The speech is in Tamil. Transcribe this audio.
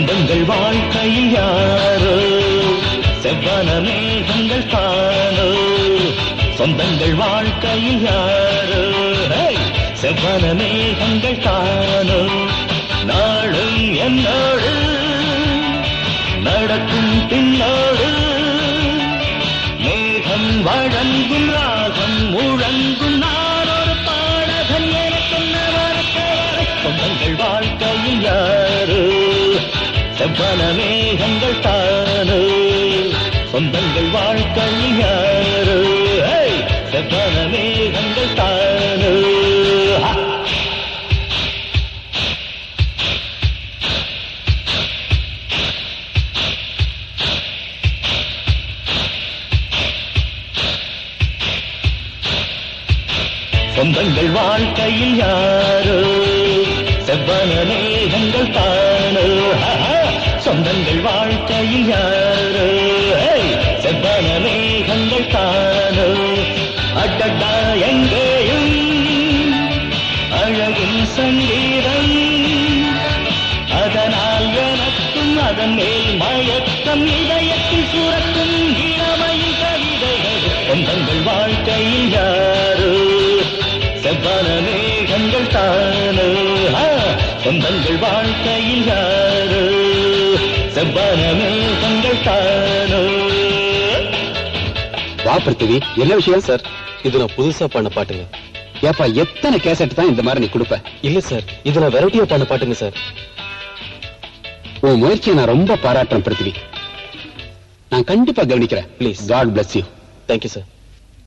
சொந்தங்கள் வாழ்க்கையில் யாரோ செவ்வன மேகங்கள் தானோ சொந்தங்கள் வாழ்க்கையில் யாரோ ஹே! செவ்வன மேகங்கள் தானோ நாளும் என்னோடு நடக்கும் பின்னோடு மேகம் வழங்கும் ராகம் முழங்கும் நான் ஒரு பாடகன் எனக்கென்ன வரத்தவரை சொந்தங்கள் வாழ்க்கையில் யாரு செவ்வன மேகங்கள் தானோ சொந்தங்கள் வாழ்க்கையில் யாரு ஹே! செவ்வன மேகங்கள் தானோ ஹா! சொந்தங்கள் வாழ்க்கையில் யாரோ செவ்வன மேகங்கள் தானோ ஹஹா. சொந்தங்கள் வாழ்க்கையில் யாரோ ஹே! செவ்வன மேகங்கள் தானோ அடடா எங்கேயும் அழகின் சங்கீதம் அதனால் எனக்கும் அதன் மேல் மயக்கம் இதயத்தில் சுரக்கும் இளமையின் கவிதைகள் சொந்தங்கள் வாழ்க்கையில் யாரோ செவ்வன மேகங்கள் தானோ ஆ, சொந்தங்கள் வாழ்க்கையில் யாரோ செவ்வன மேகங்கள் தானோ வா பிருத்திவி என்ன விஷயம் சார் இது நான் புதுசா பண்ண பாட்டுங்க ஏப்பா எத்தனை கேசட் தான் இந்த மாதிரி நீ கொடுப்ப இல்ல சார் இது நான் வெரைட்டியா பண்ண பாட்டுங்க சார் உன் முயற்சியை நான் ரொம்ப பாராட்டுறேன் பிருத்திவி நான் கண்டிப்பா கவனிக்கிறேன் Please. God bless you thank you sir